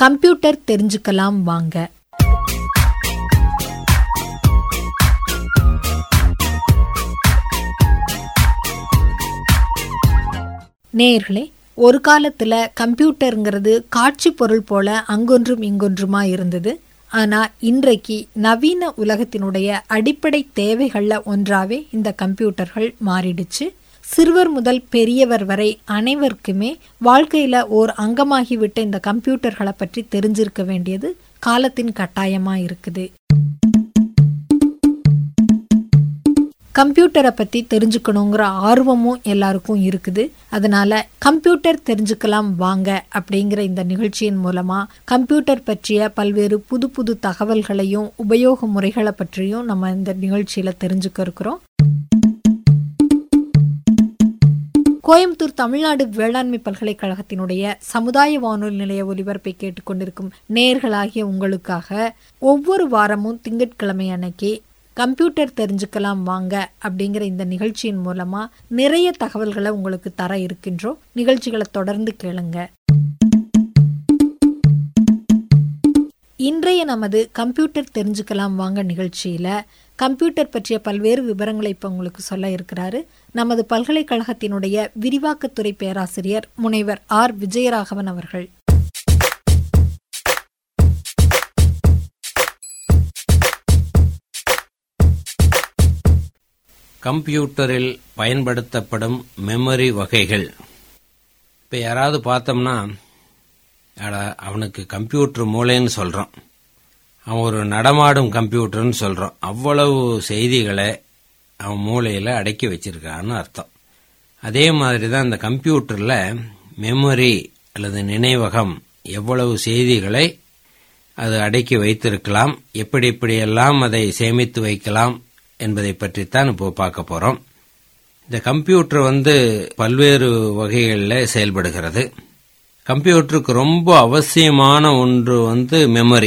computer தெரிஞ்சுக்கலாம் வாங்க நேயர்களே ஒரு காலத்துல கம்ப்யூட்டருங்கிறது காட்சி பொருள் போல அங்கொன்றும் இங்கொன்றுமா இருந்தது ஆனா இன்றைக்கு நவீன உலகத்தினுடைய அடிப்படை தேவைகள்ல ஒன்றாவே இந்த கம்ப்யூட்டர்கள் மாறிடுச்சு சிறுவர் முதல் பெரியவர் வரை அனைவருக்குமே வாழ்க்கையில ஓர் அங்கமாகிவிட்ட இந்த கம்ப்யூட்டர்களை பற்றி தெரிஞ்சிருக்க வேண்டியது காலத்தின் கட்டாயமா இருக்குது கம்ப்யூட்டரை பற்றி தெரிஞ்சுக்கணுங்கிற ஆர்வமும் எல்லாருக்கும் இருக்குது அதனால கம்ப்யூட்டர் தெரிஞ்சுக்கலாம் வாங்க அப்படிங்கிற இந்த நிகழ்ச்சியின் மூலமா கம்ப்யூட்டர் பற்றிய பல்வேறு புது புது தகவல்களையும் உபயோக முறைகளை பற்றியும் நம்ம இந்த நிகழ்ச்சியில தெரிஞ்சுக்க இருக்கிறோம் கோயம்புத்தூர் தமிழ்நாடு வேளாண்மை பல்கலைக்கழகத்தினுடைய சமுதாய வானொலி நிலைய ஒலிபரப்பை கேட்டுக்கொண்டிருக்கும் நேர்களாகிய உங்களுக்காக ஒவ்வொரு வாரமும் திங்கட்கிழமை அன்னைக்கு கம்ப்யூட்டர் தெரிஞ்சுக்கலாம் வாங்க அப்படிங்கிற இந்த நிகழ்ச்சியின் மூலமா நிறைய தகவல்களை உங்களுக்கு தர இருக்கின்றோம் நிகழ்ச்சிகளை தொடர்ந்து கேளுங்க இன்றைய நமது கம்ப்யூட்டர் தெரிஞ்சுக்கலாம் வாங்க நிகழ்ச்சியில கம்ப்யூட்டர் பற்றிய பல்வேறு விவரங்களை இப்போ உங்களுக்கு சொல்ல இருக்கிறாரு நமது பல்கலைக்கழகத்தினுடைய விரிவாக்கத்துறை பேராசிரியர் முனைவர் ஆர் விஜயராகவன் அவர்கள் கம்ப்யூட்டரில் பயன்படுத்தப்படும் மெமரி வகைகள் இப்போ யாராவது பார்த்தோம்னா அட அவனுக்கு கம்ப்யூட்டர் மூளைன்னு சொல்கிறோம் அவன் ஒரு நடமாடும் கம்ப்யூட்டர்னு சொல்கிறோம் அவ்வளவு செய்திகளை அவன் மூளையில் அடக்கி வச்சிருக்கான்னு அர்த்தம் அதே மாதிரி தான் இந்த கம்ப்யூட்டரில் மெமரி அல்லது நினைவகம் எவ்வளவு செய்திகளை அது அடக்கி வைத்திருக்கலாம் எப்படி எப்படியெல்லாம் அதை சேமித்து வைக்கலாம் என்பதை பற்றித்தான் இப்போ பார்க்க போறோம் இந்த கம்ப்யூட்டர் வந்து பல்வேறு வகைகளில் செயல்படுகிறது கம்ப்யூட்டருக்கு ரொம்ப அவசியமான ஒன்று வந்து மெமரி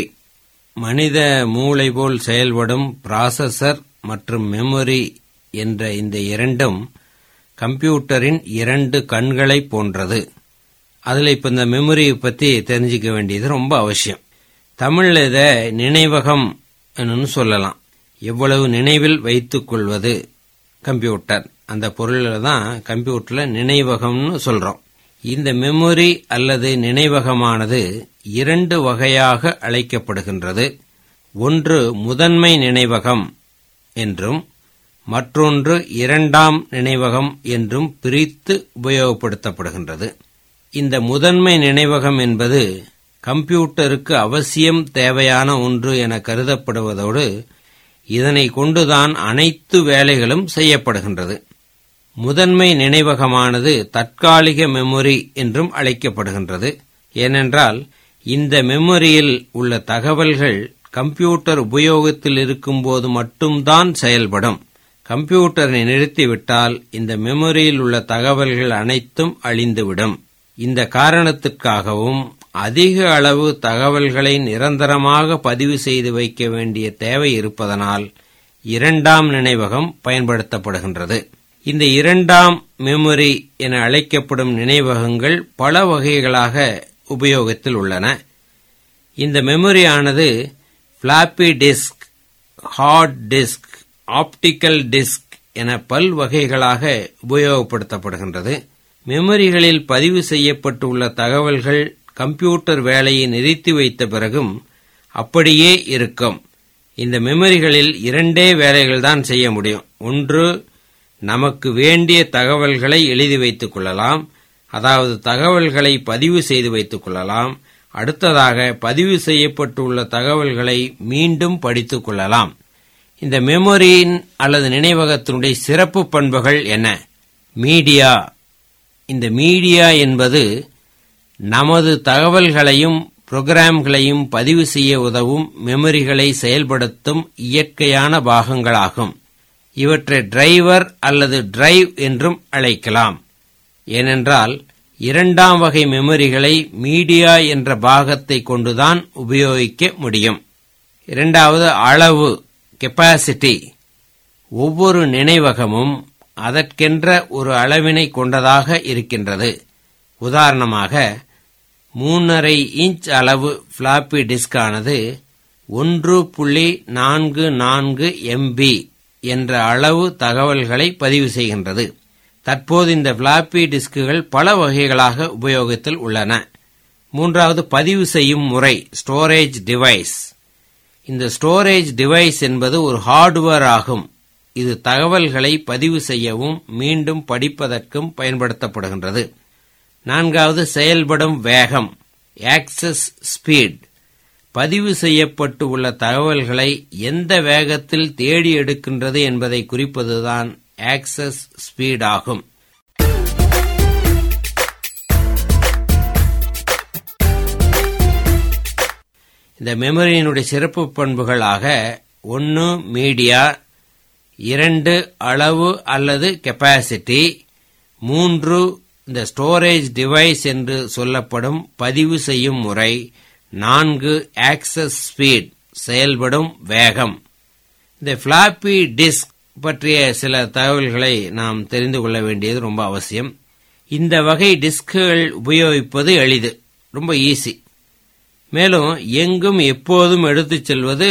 மனித மூளை போல் செயல்படும் ப்ராசஸர் மற்றும் மெமரி என்ற இந்த இரண்டும் கம்ப்யூட்டரின் இரண்டு கண்களை போன்றது அதில் இப்போ இந்த மெமரியை பற்றி தெரிஞ்சிக்க வேண்டியது ரொம்ப அவசியம் தமிழில் இதை நினைவகம் சொல்லலாம் எவ்வளவு நினைவில் வைத்துக் கொள்வது கம்ப்யூட்டர் அந்த பொருளில் தான் கம்ப்யூட்டரில் நினைவகம்னு சொல்கிறோம் இந்த மெமரி அல்லது நினைவகமானது இரண்டு வகையாக அழைக்கப்படுகின்றது ஒன்று முதன்மை நினைவகம் என்றும் மற்றொன்று இரண்டாம் நினைவகம் என்றும் பிரித்து உபயோகப்படுத்தப்படுகின்றது இந்த முதன்மை நினைவகம் என்பது கம்ப்யூட்டருக்கு அவசியம் தேவையான ஒன்று என கருதப்படுவதோடு இதனை கொண்டுதான் அனைத்து வேலைகளும் செய்யப்படுகின்றது முதன்மை நினைவகமானது தற்காலிக மெமரி என்றும் அழைக்கப்படுகின்றது ஏனென்றால் இந்த மெமரியில் உள்ள தகவல்கள் கம்ப்யூட்டர் உபயோகத்தில் இருக்கும்போது மட்டும்தான் செயல்படும் கம்ப்யூட்டரை நிறுத்திவிட்டால் இந்த மெமரியில் உள்ள தகவல்கள் அனைத்தும் அழிந்துவிடும் இந்த காரணத்திற்காகவும் அதிக அளவு தகவல்களை நிரந்தரமாக பதிவு செய்து வைக்க வேண்டிய தேவை இருப்பதனால் இரண்டாம் நினைவகம் பயன்படுத்தப்படுகின்றது இந்த இரண்டாம் மெமரி என அழைக்கப்படும் நினைவகங்கள் பல வகைகளாக உபயோகத்தில் உள்ளன இந்த மெமரியானது floppy disk hard disk optical disk என பல் வகைகளாக உபயோகப்படுத்தப்படுகின்றது மெமரிகளில் பதிவு செய்யப்பட்டுள்ள தகவல்கள் கம்ப்யூட்டர் வேலையை நிறுத்தி வைத்த பிறகும் அப்படியே இருக்கும் இந்த மெமரிகளில் இரண்டே வேலைகள் தான் செய்ய முடியும் ஒன்று நமக்கு வேண்டிய தகவல்களை எழுதி வைத்துக் கொள்ளலாம் அதாவது தகவல்களை பதிவு செய்து வைத்துக் கொள்ளலாம் அடுத்ததாக பதிவு செய்யப்பட்டுள்ள தகவல்களை மீண்டும் படித்துக் கொள்ளலாம் இந்த மெமரியின் அல்லது நினைவகத்தினுடைய சிறப்பு பண்புகள் என்ன மீடியா இந்த மீடியா என்பது நமது தகவல்களையும் புரோகிராம்களையும் பதிவு செய்ய உதவும் மெமரிகளை செயல்படுத்தும் இயற்கையான பாகங்களாகும் இவற்றை டிரைவர் அல்லது டிரைவ் என்றும் அழைக்கலாம் ஏனென்றால் இரண்டாம் வகை மெமரிகளை மீடியா என்ற பாகத்தை கொண்டுதான் உபயோகிக்க முடியும் இரண்டாவது அளவு கெப்பாசிட்டி ஒவ்வொரு நினைவகமும் அதற்கென்ற ஒரு அளவினை கொண்டதாக இருக்கின்றது உதாரணமாக மூணரை இன்ச் அளவு பிளாப்பி டிஸ்க் ஆனது ஒன்று புள்ளி நான்கு நான்கு எம்பி என்ற அளவு தகவல்களை பதிவு செய்கின்றது தற்போது இந்த பிளாப்பி டிஸ்குகள் பல வகைகளாக உபயோகத்தில் உள்ளன மூன்றாவது பதிவு செய்யும் முறை ஸ்டோரேஜ் டிவைஸ் இந்த ஸ்டோரேஜ் டிவைஸ் என்பது ஒரு ஹார்ட்வேர் ஆகும் இது தகவல்களை பதிவு செய்யவும் மீண்டும் படிப்பதற்கும் பயன்படுத்தப்படுகின்றது நான்காவது செயல்படும் வேகம் ஆக்சஸ் ஸ்பீட் பதிவு செய்யப்பட்டு உள்ள தகவல்களை எந்த வேகத்தில் தேடி எடுக்கின்றது என்பதை குறிப்பதுதான் ஆக்சஸ் ஸ்பீட் ஆகும் இந்த மெமரியினுடைய சிறப்பு பண்புகளாக ஒன்று மீடியா இரண்டு அளவு அல்லது கெப்பாசிட்டி மூன்று இந்த ஸ்டோரேஜ் டிவைஸ் என்று சொல்லப்படும் பதிவு செய்யும் முறை நான்கு ஆக்சஸ் ஸ்பீட் செயல்படும் வேகம் இந்த பிளாப்பி டிஸ்க் பற்றிய சில தகவல்களை நாம் தெரிந்து கொள்ள வேண்டியது ரொம்ப அவசியம் இந்த வகை டிஸ்குகள் உபயோகிப்பது எளிது ரொம்ப ஈஸி மேலும் எங்கும் எப்போதும் எடுத்துச் செல்வது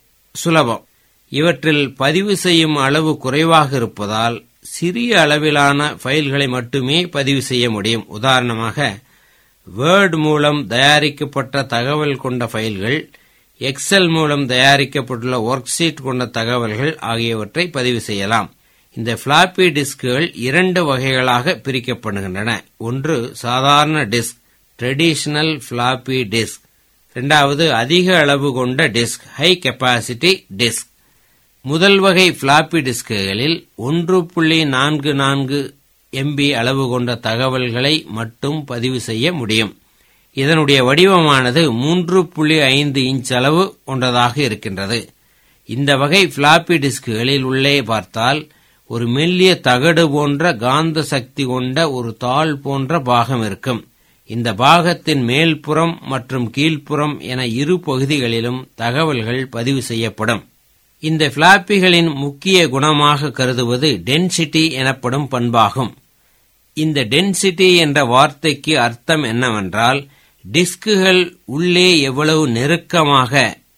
சுலபம் இவற்றில் பதிவு செய்யும் அளவு குறைவாக இருப்பதால் சிறிய அளவிலான ஃபைல்களை மட்டுமே பதிவு செய்ய முடியும் உதாரணமாக வேர்ட் மூலம் தயாரிக்கப்பட்ட தகவல் கொண்ட ஃபைல்கள் எக்ஸல் மூலம் தயாரிக்கப்பட்டுள்ள ஒர்க் ஷீட் கொண்ட தகவல்கள் ஆகியவற்றை பதிவு செய்யலாம் இந்த பிளாப்பி டிஸ்குகள் இரண்டு வகைகளாக பிரிக்கப்படுகின்றன ஒன்று சாதாரண டிஸ்க் ட்ரெடிஷனல் பிளாப்பி டிஸ்க் இரண்டாவது அதிக அளவு கொண்ட டிஸ்க் ஹை கெப்பாசிட்டி டிஸ்க் முதல் வகை பிளாப்பி டிஸ்குகளில் ஒன்று புள்ளி நான்கு நான்கு எம்பி அளவு கொண்ட தகவல்களை மட்டும் பதிவு செய்ய முடியும் இதனுடைய வடிவமானது மூன்று புள்ளி ஐந்து இன்ச் அளவு கொண்டதாக இருக்கின்றது இந்த வகை பிளாப்பி டிஸ்குகளில் உள்ளே பார்த்தால் ஒரு மெல்லிய தகடு போன்ற காந்த சக்தி கொண்ட ஒரு தாள் போன்ற பாகம் இருக்கும் இந்த பாகத்தின் மேல்புறம் மற்றும் கீழ்ப்புறம் என இரு பகுதிகளிலும் தகவல்கள் பதிவு செய்யப்படும் இந்த பிளாப்பிகளின் முக்கிய குணமாக கருதுவது டென்சிட்டி எனப்படும் பண்பாகும் இந்த டென்சிட்டி என்ற வார்த்தைக்கு அர்த்தம் என்னவென்றால் டிஸ்குகள் உள்ளே எவ்வளவு நெருக்கமாக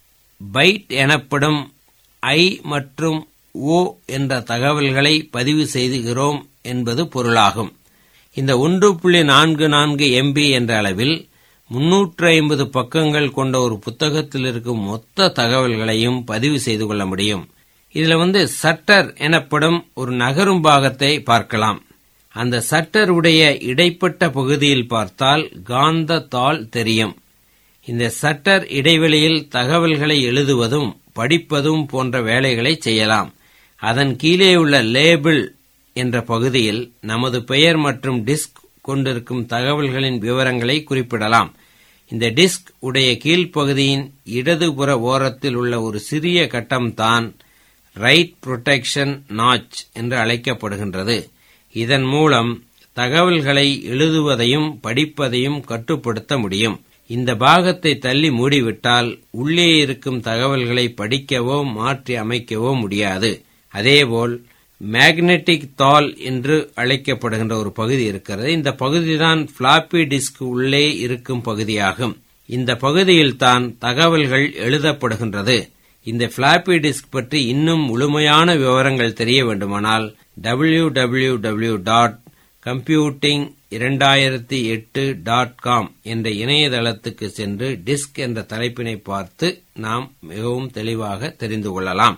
பைட் எனப்படும் ஐ மற்றும் ஓ என்ற தகவல்களை பதிவு செய்துகிறோம் என்பது பொருளாகும் இந்த ஒன்று புள்ளி நான்கு நான்கு எம்பி என்ற அளவில் முன்னூற்று ஐம்பது பக்கங்கள் கொண்ட ஒரு புத்தகத்தில் இருக்கும் மொத்த தகவல்களையும் பதிவு செய்து கொள்ள முடியும் இதுல வந்து சட்டர் எனப்படும் ஒரு நகரும் பாகத்தை பார்க்கலாம் அந்த சட்டர் உடைய இடைப்பட்ட பகுதியில் பார்த்தால் காந்த தாள் தெரியும் இந்த சட்டர் இடைவெளியில் தகவல்களை எழுதுவதும் படிப்பதும் போன்ற வேலைகளை செய்யலாம் அதன் கீழே உள்ள லேபிள் என்ற பகுதியில் நமது பெயர் மற்றும் டிஸ்க் கொண்டிருக்கும் தகவல்களின் விவரங்களை குறிப்பிடலாம் இந்த டிஸ்க் உடைய கீழ்ப்பகுதியின் இடதுபுற ஓரத்தில் உள்ள ஒரு சிறிய கட்டம்தான் ரைட் புரொடெக்ஷன் நாச் என்று அழைக்கப்படுகின்றது இதன் மூலம் தகவல்களை எழுதுவதையும் படிப்பதையும் கட்டுப்படுத்த முடியும் இந்த பாகத்தை தள்ளி மூடிவிட்டால் உள்ளே இருக்கும் தகவல்களை படிக்கவோ மாற்றி அமைக்கவோ முடியாது அதேபோல் மேக்னெட்டிக் தாள் என்று அழைக்கப்படுகின்ற ஒரு பகுதி இருக்கிறது இந்த பகுதிதான் பிளாப்பி டிஸ்க் உள்ளே இருக்கும் பகுதியாகும் இந்த பகுதியில் தான் தகவல்கள் எழுதப்படுகின்றது இந்த பிளாப்பி டிஸ்க் பற்றி இன்னும் முழுமையான விவரங்கள் தெரிய வேண்டுமானால் W W W dot computing இரண்டாயிரத்தி எட்டு டாட் காம் என்ற இணையதளத்துக்கு சென்று டிஸ்க் என்ற தலைப்பினை பார்த்து நாம் மிகவும் தெளிவாக தெரிந்து கொள்ளலாம்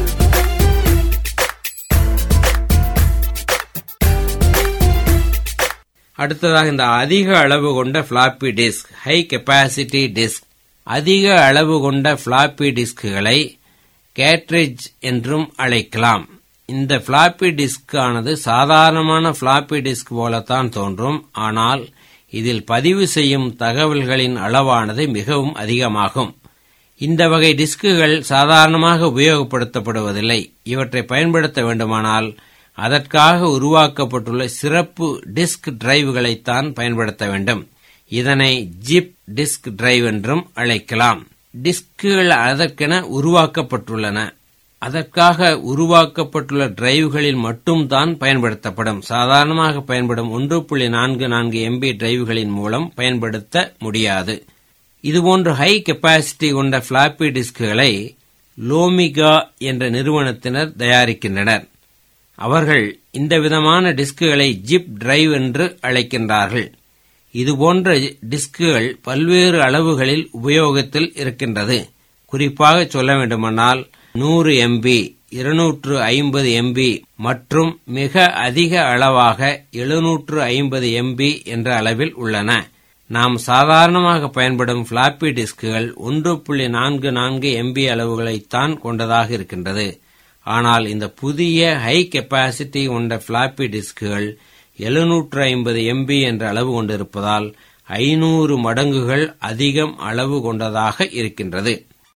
அடுத்ததாக இந்த அதிக அளவு கொண்ட floppy disk high capacity disk அதிக அளவு கொண்ட பிளாப்பி டிஸ்குகளை கேட்ரிட்ஜ் என்றும் அழைக்கலாம் இந்த பிளாப்பி டிஸ்க் ஆனது சாதாரணமான பிளாப்பி டிஸ்க் போலத்தான் தோன்றும் ஆனால் இதில் பதிவு செய்யும் தகவல்களின் அளவானது மிகவும் அதிகமாகும் இந்த வகை டிஸ்குகள் சாதாரணமாக உபயோகப்படுத்தப்படுவதில்லை இவற்றை பயன்படுத்த வேண்டுமானால் அதற்காக உருவாக்கப்பட்டுள்ள சிறப்பு டிஸ்க் டிரைவ்களைத்தான் பயன்படுத்த வேண்டும் இதனை ஜிப் டிஸ்க் டிரைவ் என்றும் அழைக்கலாம் டிஸ்குகள் அதற்கென உருவாக்கப்பட்டுள்ளன அதற்காக உருவாக்கப்பட்டுள்ள டிரைவ்களில் மட்டும்தான் பயன்படுத்தப்படும் சாதாரணமாக பயன்படும் ஒன்று புள்ளி நான்கு நான்கு எம்பி டிரைவ்களின் மூலம் பயன்படுத்த முடியாது இதுபோன்ற ஹை கெப்பாசிட்டி கொண்ட பிளாப்பி டிஸ்குகளை லோமிகா என்ற நிறுவனத்தினர் தயாரிக்கின்றனர் அவர்கள் இந்த விதமான டிஸ்குகளை ஜிப் டிரைவ் என்று அழைக்கின்றார்கள் இதுபோன்ற டிஸ்குகள் பல்வேறு அளவுகளில் உபயோகத்தில் இருக்கின்றது குறிப்பாக சொல்ல வேண்டுமானால் நூறு எம்பி இருநூற்று ஐம்பது எம்பி மற்றும் மிக அதிக அளவாக எழுநூற்று ஐம்பது எம்பி என்ற அளவில் உள்ளன நாம் சாதாரணமாக பயன்படும் பிளாப்பி டிஸ்குகள் ஒன்று புள்ளி நான்கு நான்கு எம்பி அளவுகளைத்தான் கொண்டதாக இருக்கின்றது ஆனால் இந்த புதிய ஹை கெப்பாசிட்டி கொண்ட பிளாப்பி டிஸ்குகள் எழுநூற்று ஐம்பது எம்பி என்ற அளவு கொண்டிருப்பதால் ஐநூறு மடங்குகள் அதிகம் அளவு கொண்டதாக இருக்கின்றது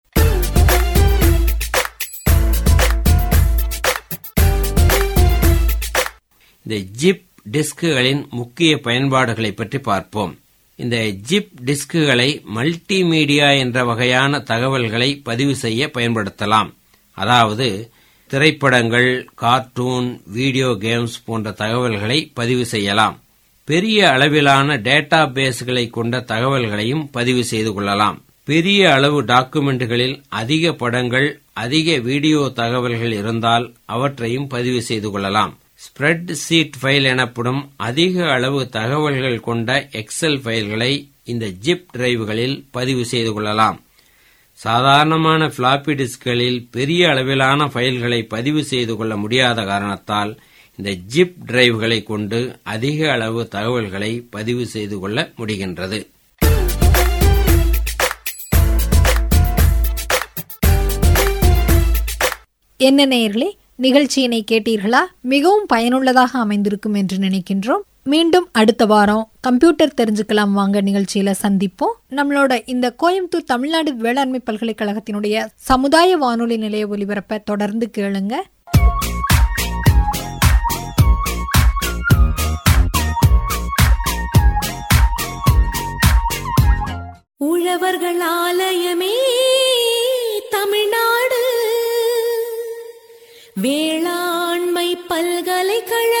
இந்த ஜிப் டிஸ்குகளின் முக்கிய பயன்பாடுகளை பற்றி பார்ப்போம் இந்த ஜிப் டிஸ்குகளை மல்டிமீடியா என்ற வகையான தகவல்களை பதிவு செய்ய பயன்படுத்தலாம் அதாவது திரைப்படங்கள் கார்ட்டூன் வீடியோ கேம்ஸ் போன்ற தகவல்களை பதிவு செய்யலாம் பெரிய அளவிலான டேட்டா பேஸ்களை கொண்ட தகவல்களையும் பதிவு செய்து கொள்ளலாம் பெரிய அளவு டாக்குமெண்ட்களில் அதிக படங்கள் அதிக வீடியோ தகவல்கள் இருந்தால் அவற்றையும் பதிவு செய்து கொள்ளலாம் ஸ்ப்ரெட் சீட் ஃபைல் எனப்படும் அதிக அளவு தகவல்கள் கொண்ட எக்ஸல் ஃபைல்களை இந்த ஜிப் டிரைவ்களில் பதிவு செய்து கொள்ளலாம் சாதாரணமான பிளாப்பி டிஸ்களில் பெரிய அளவிலான ஃபைல்களை பதிவு செய்து கொள்ள முடியாத காரணத்தால் இந்த ஜிப் டிரைவ்களை கொண்டு அதிக அளவு தகவல்களை பதிவு செய்து கொள்ள முடிகின்றது என்ன நேயர்களே நிகழ்ச்சியினை கேட்டீர்களா மிகவும் பயனுள்ளதாக அமைந்திருக்கும் என்று நினைக்கின்றோம் மீண்டும் அடுத்த வாரம் கம்ப்யூட்டர் தெரிஞ்சுக்கலாம் வாங்க நிகழ்ச்சியில சந்திப்போம் நம்மளோட இந்த கோயம்புத்தூர் தமிழ்நாடு வேளாண்மை பல்கலைக்கழகத்தினுடைய சமுதாய வானொலி நிலைய ஒலிபரப்பை தொடர்ந்து கேளுங்க உழவர்கள் ஆலயமே தமிழ்நாடு வேளாண்மை பல்கலைக்கழகம்